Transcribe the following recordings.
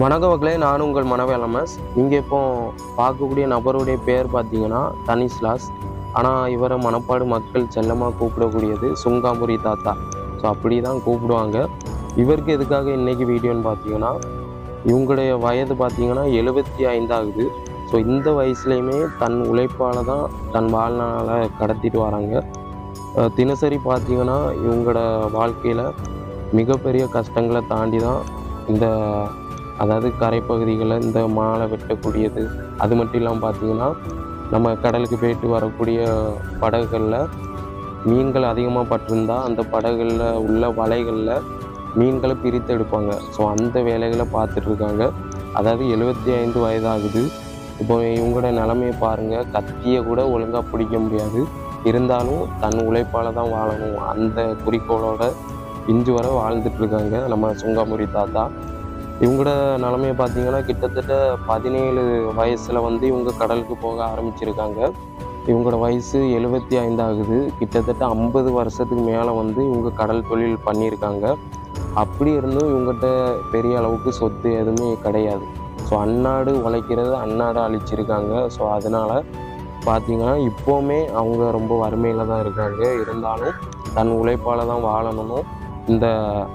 வணக்க மக்களே நான் உங்கள் மனவேலமஸ் இங்கே இப்போ பார்க்கக்கூடிய நபருடைய பேர் பார்த்தீங்கன்னா தனிஸ்லாஸ் ஆனால் இவரை மணப்பாடு மக்கள் செல்லமாக கூப்பிடக்கூடியது சுங்காமுரி தாத்தா ஸோ அப்படி தான் கூப்பிடுவாங்க இவருக்கு எதுக்காக இன்னைக்கு வீடியோன்னு பார்த்தீங்கன்னா இவங்களுடைய வயது பார்த்தீங்கன்னா எழுபத்தி ஐந்தாகுது ஸோ இந்த வயசுலையுமே தன் உழைப்பால் தான் தன் வாழ்நாளை கடத்திட்டு வராங்க அஹ் தினசரி பார்த்தீங்கன்னா இவங்களோட வாழ்க்கையில் மிகப்பெரிய கஷ்டங்களை தாண்டி தான் இந்த அதாவது கரைப்பகுதிகளில் இந்த மாலை வெட்டக்கூடியது அது மட்டும் இல்லாமல் பார்த்தீங்கன்னா நம்ம கடலுக்கு போயிட்டு வரக்கூடிய படகுகளில் மீன்கள் அதிகமாக பட்டிருந்தா அந்த படகுகளில் உள்ள வலைகளில் மீன்களை பிரித்து எடுப்பாங்க ஸோ அந்த வேலைகளை பார்த்துட்டு இருக்காங்க அதாவது எழுபத்தி ஐந்து வயதாகுது இப்போ இவங்களோட நிலைமையை பாருங்கள் கத்தியை கூட ஒழுங்காக பிடிக்க முடியாது இருந்தாலும் தன் உழைப்பால் தான் வாழணும் அந்த குறிக்கோளோட இன்று வரை வாழ்ந்துட்டு இருக்காங்க நம்ம சுங்காமுரி தாத்தா இவங்களோட நிலமையை பார்த்தீங்கன்னா கிட்டத்தட்ட பதினேழு வயசில் வந்து இவங்க கடலுக்கு போக ஆரம்பிச்சிருக்காங்க இவங்களோட வயசு எழுபத்தி ஐந்தாகுது கிட்டத்தட்ட ஐம்பது வருஷத்துக்கு மேலே வந்து இவங்க கடல் தொழில் பண்ணியிருக்காங்க அப்படி இருந்தும் இவங்ககிட்ட பெரிய அளவுக்கு சொத்து எதுவுமே கிடையாது ஸோ அன்னாடு உழைக்கிறது அன்னாடு அழிச்சிருக்காங்க ஸோ அதனால் பார்த்தீங்கன்னா இப்போவுமே அவங்க ரொம்ப வறுமையில் தான் இருக்காங்க இருந்தாலும் தன் உழைப்பால் தான் வாழணும் இந்த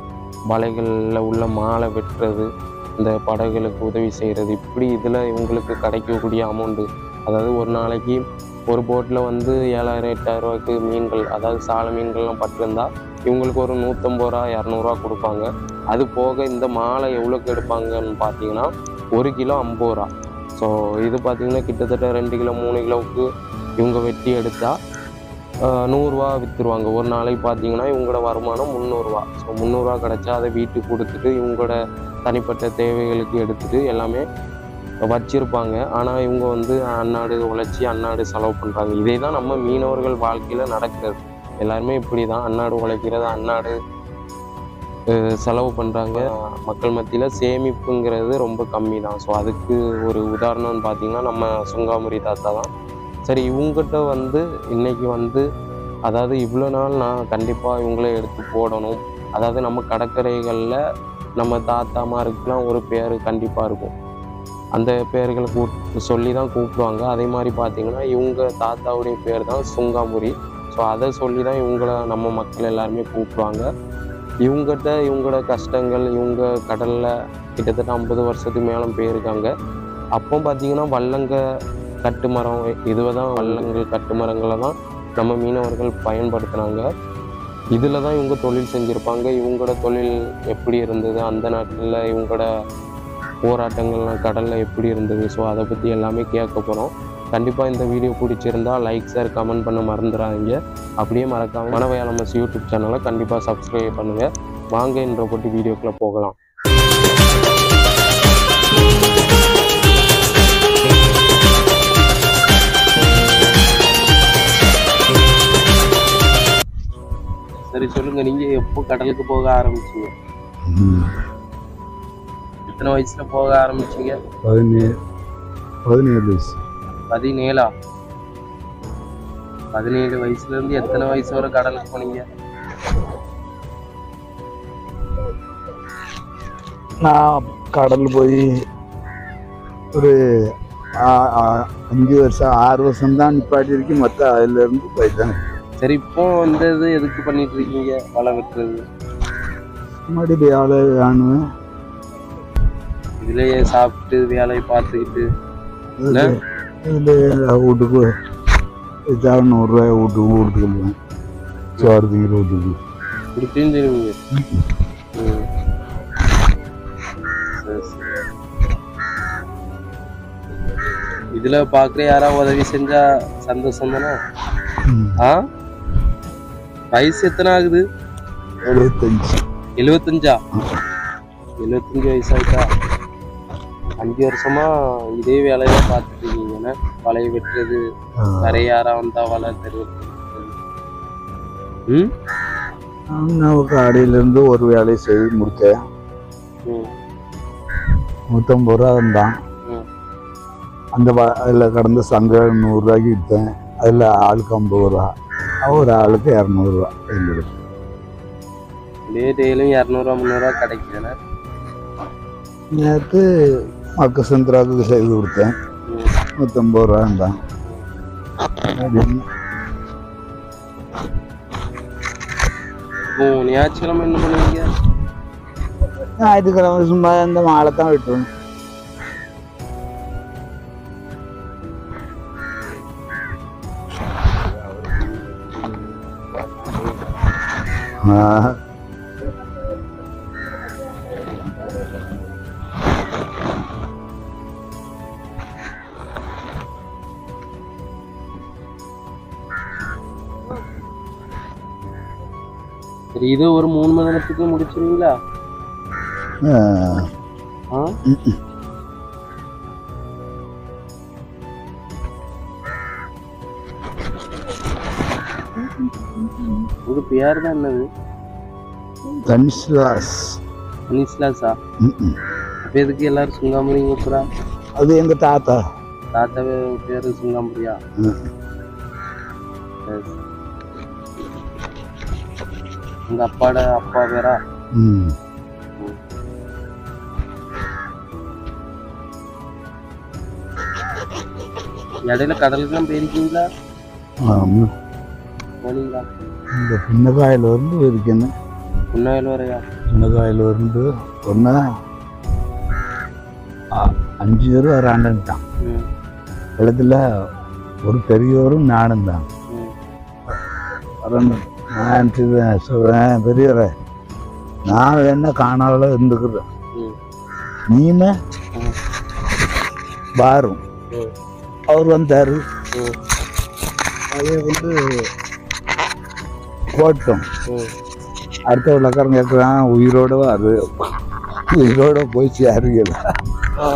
வலைகளில் உள்ள மாலை வெட்டுறது இந்த படகுகளுக்கு உதவி செய்கிறது இப்படி இதில் இவங்களுக்கு கிடைக்கக்கூடிய அமௌண்ட்டு அதாவது ஒரு நாளைக்கு ஒரு போட்டில் வந்து ஏழாயிரம் எட்டாயிரம் ரூபாய்க்கு மீன்கள் அதாவது சால மீன்கள்லாம் பட்டிருந்தா இவங்களுக்கு ஒரு நூற்றம்பது ரூபா இரநூறுவா கொடுப்பாங்க அது போக இந்த மாலை எவ்வளோக்கு எடுப்பாங்கன்னு பார்த்தீங்கன்னா ஒரு கிலோ ஐம்பது ரூபா ஸோ இது பார்த்தீங்கன்னா கிட்டத்தட்ட ரெண்டு கிலோ மூணு கிலோவுக்கு இவங்க வெட்டி எடுத்தால் நூறுரூவா விற்றுருவாங்க ஒரு நாளைக்கு பார்த்தீங்கன்னா இவங்களோட வருமானம் முந்நூறுரூவா ஸோ முந்நூறுரூவா கிடச்சா அதை வீட்டுக்கு கொடுத்துட்டு இவங்களோட தனிப்பட்ட தேவைகளுக்கு எடுத்துட்டு எல்லாமே வச்சிருப்பாங்க ஆனால் இவங்க வந்து அன்னாடு உழைச்சி அன்னாடு செலவு பண்ணுறாங்க இதே தான் நம்ம மீனவர்கள் வாழ்க்கையில் நடக்கிறது எல்லாருமே இப்படி தான் அன்னாடு உழைக்கிறது அன்னாடு அஹ், செலவு பண்ணுறாங்க மக்கள் மத்தியில் சேமிப்புங்கிறது ரொம்ப கம்மி தான் ஸோ அதுக்கு ஒரு உதாரணம்னு பார்த்தீங்கன்னா நம்ம சுங்காமுரி தாத்தா தான் சரி இவங்ககிட்ட வந்து இன்னைக்கு வந்து அதாவது இவ்வளோ நாள் நான் கண்டிப்பாக இவங்கள எடுத்து போடணும் அதாவது நம்ம கடற்கரைகளில் நம்ம தாத்தாமாருக்குலாம் ஒரு பேர் கண்டிப்பாக இருக்கும் அந்த பேர்களை கூப் சொல்லி தான் கூப்பிடுவாங்க அதே மாதிரி பார்த்தீங்கன்னா இவங்க தாத்தாவுடைய பேர் தான் சுங்காமுரி ஸோ அதை சொல்லி தான் இவங்கள நம்ம மக்கள் எல்லாருமே கூப்பிடுவாங்க இவங்ககிட்ட இவங்களோட கஷ்டங்கள் இவங்க கடலில் கிட்டத்தட்ட ஐம்பது வருஷத்துக்கு மேலே போயிருக்காங்க அப்போ பார்த்தீங்கன்னா வல்லங்க கட்டுமரம் இதுவை தான் வல்லங்கள் கட்டுமரங்களை தான் நம்ம மீனவர்கள் பயன்படுத்தினாங்க இதில் தான் இவங்க தொழில் செஞ்சுருப்பாங்க இவங்களோட தொழில் எப்படி இருந்தது அந்த நாட்டில் இவங்களோட போராட்டங்கள்லாம் கடலில் எப்படி இருந்தது ஸோ அதை பற்றி எல்லாமே கேட்க போகிறோம் கண்டிப்பாக இந்த வீடியோ பிடிச்சிருந்தா லைக் ஷேர் கமெண்ட் பண்ண மறந்துடாதீங்க அப்படியே மறக்காம மனவயாளமஸ் யூடியூப் சேனலை கண்டிப்பாக சப்ஸ்கிரைப் பண்ணுங்கள் வாங்க என்ற போட்டு வீடியோக்குள்ளே போகலாம் சரி சொல்லுங்க நீங்க எப்போ கடலுக்கு போக ஆரம்பிச்சீங்க ம். எத்தனை வயசுல போக ஆரம்பிச்சீங்க பதினேழு பதினேழு வயசு பதினேழா பதினேழு வயசுல இருந்து எத்தனை வயசு வரை கடலுக்கு போனீங்க நான் கடல் போய் ஒரு ஆ- ஆ- அஞ்சு வருஷம் ஆறு வருஷம் தான் நிப்பாட்டி இருக்கு மற்ற அதுல இருந்து போயிட்டேன் சரி இப்போ இந்த இது எதுக்கு பண்ணிட்டு இருக்கீங்க வலை வெட்டுறது மறுபடி வேலை வேணும் இதுலயே சாப்பிட்டு வேலையை பார்த்துக்கிட்டு இதுல இதுல வீட்டுக்கு இதாக நூறுரூவா வீட்டுக்கு கொடுத்துக்கலாம் சோறு திங்கிற வீட்டுக்கு இப்படின்னு தெரியுங்க ம். சரி, சரி. இதுல பாக்குற யாராவது உதவி செஞ்சா சந்தோஷம் தானே ம். ஆ வயசு எத்தனை ஆகுது எழுபத்தஞ்சு எழுபத்தஞ்சா எழுபத்தஞ்சு வயசாயிட்டா அஞ்சு வருஷமா இதே வேலையை பார்த்துட்டு இருக்கீங்கண்ணே வலையை வெட்டுறது ஆ. நிறைய யாரா வந்தா வலை தெரிவித்து ம் நான் காடையிலேருந்து ஒரு வேலையை செய்து முடித்தேன் ம் நூற்றம்பது ரூபா இருந்தான் ம் அந்த வ அதில் கடந்த சங்க நூறுரூவாய்க்கு விற்றேன் அதில் ஆளுக்கு ஐம்பது ரூபா ஒரு ஆளுக்கு இரநூறுவா எங்களுக்கு இதே டெய்லியும் இரநூறுவா முந்நூறுவா கிடைக்குதுண்ணே நேற்று மக்க சந்திராவுக்கு செய்து கொடுத்தேன் ம். நூற்றம்பது ரூபா தான் அப்படின்னு ஓ ஞாயிற்றுக்கிழமை என்ன பண்ணுவீங்க ஞாயிற்றுக்கிழமை சும்மா இந்த மாலை தான் விட்டுருவேன் ஆ சரி இது ஒரு மூணு மணி நேரத்துக்கு முடிச்சிருவீங்களா ஆ. ஆ உங்க பேர் தான் என்னது தனிஷ்லாஸ் அனிஸ்லாஸா ம்ம். அப்ப எதுக்கு எல்லாரும் சுங்காம்புரி கூப்பிட்றா அது எங்கள் தாத்தா தாத்தா பேரு சுங்காம்புரியா ம். சரி. உங்க அப்பாட அப்பா பேரா ம் இடையில கடலுக்குலாம் போயிருக்கீங்களா ஆமாம் போனீங்களா இந்த சின்ன காயில் வந்து இருக்கேன்னு புன்னாயில் வரையா சின்ன காயில் வந்து ஒன்றா அஞ்சு பேர் வராண்டான் ம் இடத்துல ஒரு பெரியவரும் நானும் தான் ம் வரணும் நான் சொல்றேன், சொல்றேன் பெரியவரே நான் வேணா காணால இருந்துக்கிறேன் ம் நீமே ம் பாரும் ம் அவர் வந்தார் ம் அதே வந்து போட்டோம் ம் அடுத்த விளக்காரன் கேட்குறான் உயிரோட வாரு உயிரோட போய் சேருங்கல ஆ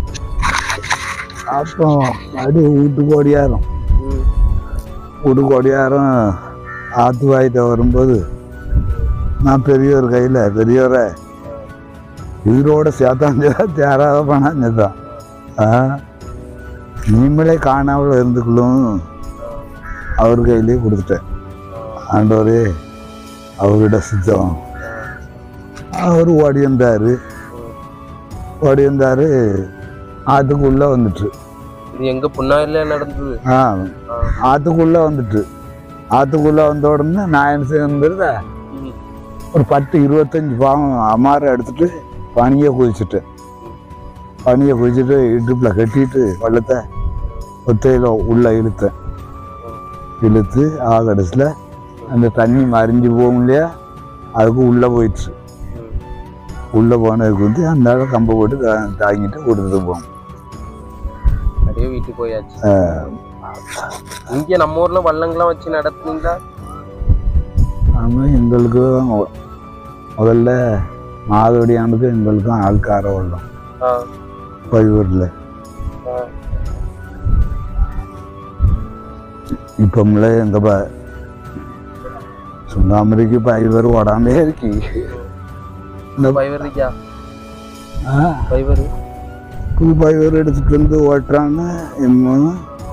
அப்போ அப்படி வீட்டுக்கு ஓடியாரும் ம் வீட்டுக்கு ஓடியாரும் ஆத்து வாயிட்ட வரும்போது நான் பெரியவர் கையில் பெரியவரை உயிரோட சேர்த்தாஞ்சதா தேராத பண்ணாஞ்சதான் ஆ நீங்களே காணாமல் இருந்துக்கலும் அவர் கையிலே கொடுத்துட்டேன் ஆண்டவரே அவரோட சுத்தம் அவர் ஓடி வந்தார் ஓடி வந்தார் ஆற்றுக்குள்ளே வந்துட்டு இது எங்க புன்னாயில நடந்தது ஆ ஆ ஆற்றுக்குள்ளே வந்துட்டு ஆற்றுக்குள்ளே வந்த உடனே நான் என்ன செய்யறது ம் ஒரு பத்து இருபத்தஞ்சி பாவம் அமாரை எடுத்துட்டு பனியை குதிச்சுட்டேன் பனியை குதிச்சுட்டு இடுப்பில் கட்டிட்டு வெள்ளத்தை ஒத்தையில் உள்ளே இழுத்தேன் இழுத்து ஆகடைசியில் அந்த தண்ணி மறிஞ்சு போகும் இல்லையா அதுக்கு உள்ளே போயிடுச்சு ம் உள்ளே போனதுக்கு வந்து அந்த ஆளை கம்பை போட்டு தா- தாங்கிட்டு கொடுத்துட்டு போவோம் அப்படியே வீட்டுக்கு போயாச்சு இங்க நம்ம ஊர்ல வள்ளங்கள்லாம் வச்சு நடத்துனீங்களா ஆமாம் எங்களுக்கு மொ- முதல்ல மாதோடியானுக்கு எங்களுக்கும் ஆள்கார வெள்ளம் ஆ பைவூரில் ஆ இப்போம்ல எங்கள் ப சுங்காமரிக்கு பைவர் ஓடாமே இருக்கு இந்த பைவர் இருக்கியா ஆ பைவர் புது பைவர் எடுத்துட்டு வந்து ஓட்டுறாங்க இன்னும்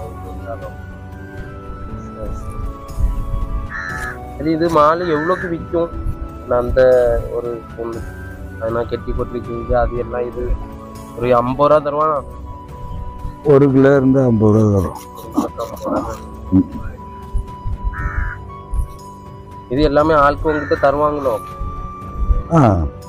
சரி இது மாலை எவ்வளோக்கு விற்கும் நான் அந்த ஒரு பொண்ணு அது நான் கெட்டி போட்டிருக்கீங்க அது எல்லாம் இது ஒரு ஐம்பது ரூபா தருவானா ஒரு கிலோ இருந்து ஐம்பது ரூபா வரும் ம். இது எல்லாமே ஆளுக்கு உங்ககிட்ட தருவாங்களோ ஆ